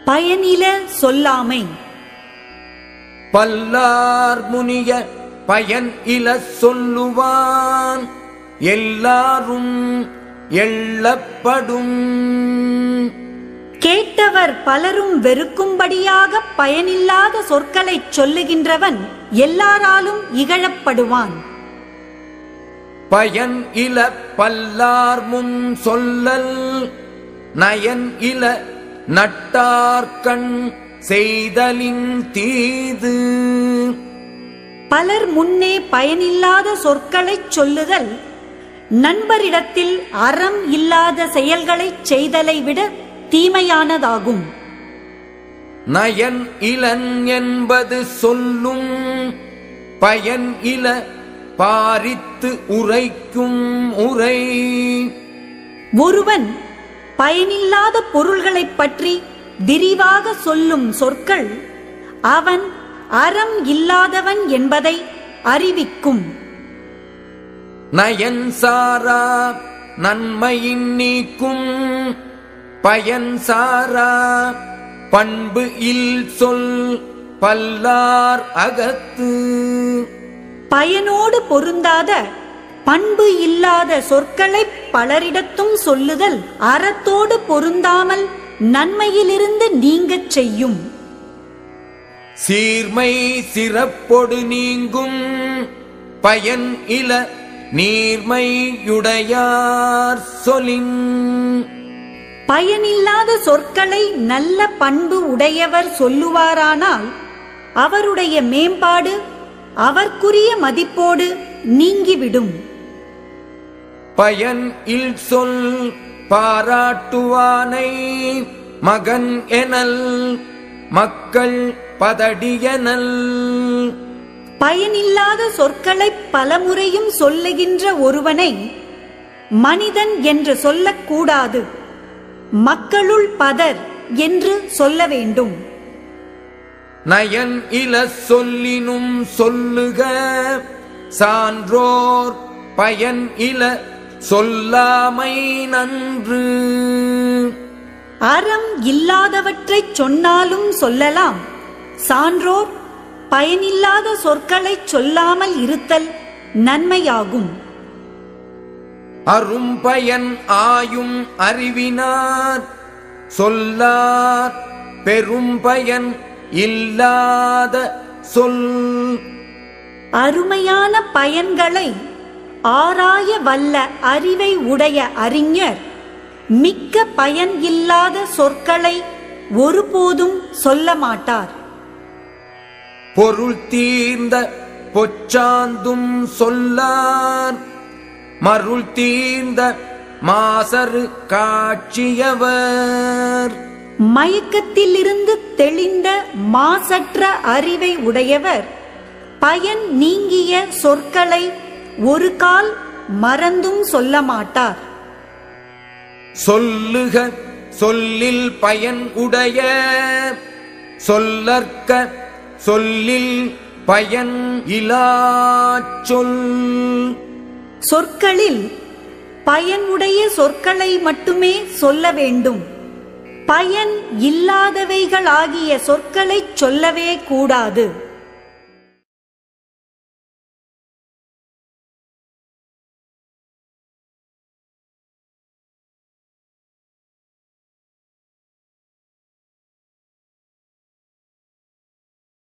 பயனில சொல்லாமை பல்லார் முனிய பயன் இல சொல்லுவான் எல்லாரும் எள்ளப்படும் கேட்டவர் பலரும் வெறுக்கும்படியாக பயனில்லாத சொற்களைச் சொல்லுகின்றவன் எல்லாராலும் இகழப்படுவான் பயன் இல பல்லார் முன் சொல்லல் நயன் இல நட்டார்கண் செய்தலின் தீது பலர் முன்னே பயனில்லாத சொற்களைச் சொல்லுதல் நண்பரிடத்தில் அறம் இல்லாத செயல்களைச் செய்தலை விட தீமையானதாகும் நயன் இளன் என்பது சொல்லும் பயன் இல பாரித்து உரைக்கும் உரை ஒருவன் பயனில்லாத பொருள்களைப் பற்றி விரிவாக சொல்லும் சொற்கள் அவன் அறம் இல்லாதவன் என்பதை அறிவிக்கும் நயன் சாரா நன்மையின் நீக்கும் பயன் சாரா பண்பு இல் சொல் பல்லார் அகத்து பயனோடு பொருந்தாத பண்பு இல்லாத சொற்களை பலரிடத்தும் சொல்லுதல் அறத்தோடு பொருந்தாமல் நன்மையிலிருந்து நீங்கச் செய்யும் சீர்மை சிறப்பொடு நீங்கும் பயன் இல நீர்மையுடையார் சொலின் பயனில்லாத சொற்களை நல்ல பண்பு உடையவர் சொல்லுவாரானால் அவருடைய மேம்பாடு அவர்க்குரிய மதிப்போடு நீங்கிவிடும் பயன் இல் சொல் பாராட்டுவானை மகன் எனல் மக்கள் பதடியனல் பயனில்லாத சொற்களை பலமுறையும் சொல்லுகின்ற ஒருவனை மனிதன் என்று சொல்லக்கூடாது மக்களுள் பதர் என்று சொல்ல வேண்டும் நயன் இல சொல்லினும் சொல்லுக சான்றோர் பயன் இல சொல்லாமை நன்று அறம் இல்லாதவற்றைச் சொன்னாலும் சொல்லலாம் சான்றோர் பயனில்லாத சொற்களைச் சொல்லாமல் இருத்தல் நன்மையாகும் அரும்பயன் ஆயும் அறிவினார் சொல்லார் பெரும்பயன் இல்லாத சொல் அருமையான பயன்களை ஆராய வல்ல அறிவை உடைய அறிஞர் மிக்க பயன் இல்லாத சொற்களை ஒருபோதும் சொல்ல மாட்டார் பொருள் தீர்ந்த பொச்சாந்தும் சொல்லார் மருள் தீர்ந்த மாசரு காட்சியவர் மயக்கத்திலிருந்து தெளிந்த மாசற்ற அறிவை உடையவர் பயன் நீங்கிய சொற்களை ஒரு கால் மறந்தும் சொல்ல மாட்டார் சொல்லுக சொல்லில் பயன் உடைய சொல்லற்க சொல்லில் பயன் இலாச் சொல் சொற்களில் பயனுடைய சொற்களை மட்டுமே சொல்ல வேண்டும் பயன் இல்லாதவைகளாகிய சொற்களைச் சொல்லவே கூடாது